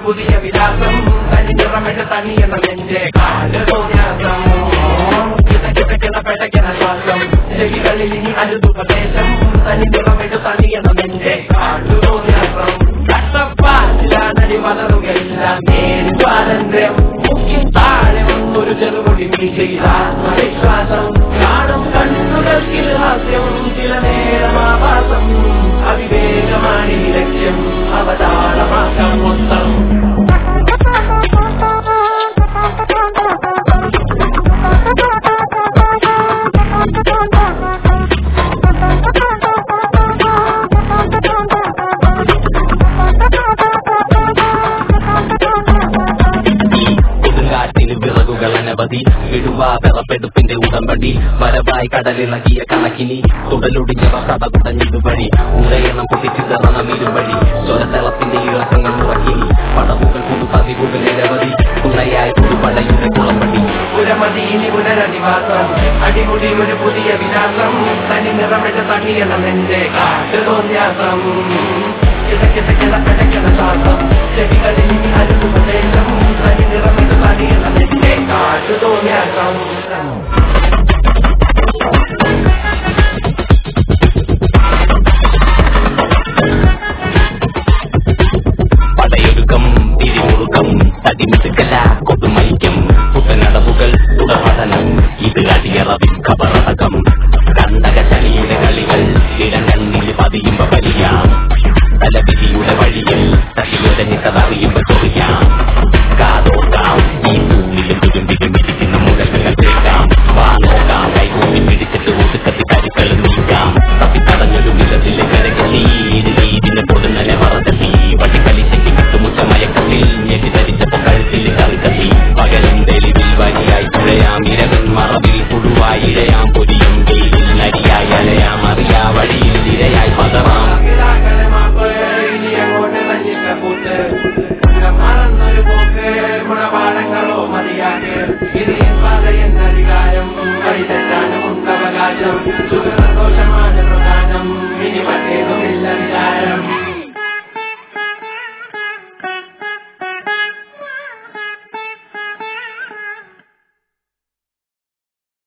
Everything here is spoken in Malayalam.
പുതിയ വിലാസം തനി നിറമിട്ട് തനി എന്ന നെഞ്ചെ കാല് തോന്നിയാസം കിതകിതക്കുന്ന പെട്ടയ്ക്കുന്ന ശ്വാസം ചെവികളിൽ ഇനി അരുതുപദേശം തനി നിറമിട്ട് തനി എന്ന നെഞ്ചെ കാലു തോന്നിയാസം കഷ്ടപ്പാടിലാണടി വളരുകയില്ല നേര് സ്വാതന്ത്ര്യം മുഖ്യം താഴെ ഒന്നൊരു ചെറുപൊടി വീഴ്ചയിൽ ആത്മവിശ്വാസം കാണും കണ്ണുകൾക്കിൽ ഹാസ്യം ചില നേരം ആവാസം അവിവേകമാണ് ഈ ലക്ഷ്യം അവതാളമാക്കാം മൊത്തം കൊടുങ്കാറ്റിന് വിറകുകൾ അനവധി വിടുവാ പിറപ്പെടുപ്പിന്റെ ഉടമ്പടി വരവായി കടലിളകിയ കണക്കിനി തുടലൊടിഞ്ഞവ കഥ കുടഞ്ഞിതുവഴി ഉടയണം പൊട്ടിച്ചിതറണം ഇരുവഴി സ്വരതളത്തിന്റെ ഇളക്കങ്ങൾ മുറക്കിനി പടവുകൾ പുതുപതിവുകൾ നിരവധി തുണയായി പുതുപടയുടെ കുളമ്പടി പുരമതി ഇനി പുനരധിവാസം അടിമുടി ഒരു പുതിയ വിലാസം തനി നിറമിട്ട് തനി എന്ന നെഞ്ചെ കാട്ടു തോന്യാസം കിതക്കിതക്കിത പിടയ്ക്കുന്ന ശ്വാസം ചെവികളിൽ ഇനി അരുപദേശം തനി നിറമിട്ട് തനി എന്ന നെഞ്ചെ കാട്ടു തോന്യാസം പടയൊരുക്കം തിരിമുറുക്കം തടിമിടുക്കല കൊടുമൈക്യം പുത്തനടവുകൾ തുടർപഠനം ഇത് അടിയറവിൻ കബറടക്കം കണ്ടക ചളിയുടെ കളികൾ ഇടങ്ങണ്ണിൽ പതിയുമ്പ പരിയാം തലവിധിയുടെ വഴിയിൽ തടിയുടഞ്ഞ് കഥറിയുമ്പ ചൊറിയാം കാതോക്കാം ഈ ഭൂമിയിൽ തുരുമ്പിലും ഇരിക്കുന്ന മുഴകൾ കേൾക്കാം വാ നോക്കാം കൈകൂപ്പി പിടിച്ചിട്ട് ഒതുക്കത്തി കരുക്കൾ നീക്കാം തപ്പിത്തടഞ്ഞൊരു നിലത്തിലെ കരകത്തി ഇതിനെ പൊടുന്നനെ മറക്കത്തി വട്ടിപ്പലിശയ്ക്ക് കട്ടുമുച്ച മയക്കത്തിൽ ഞെട്ടി ധരിച്ചപ്പോ കഴുത്തിൽ കറിക്കത്തി പകലും തെളിവിൽ വരിയായി തുഴയാം ഇരകൻ മറവിൽ പുഴുവായി ഇഴയാം പൊരിയും വെയിലിൽ നരിയായി അലയാം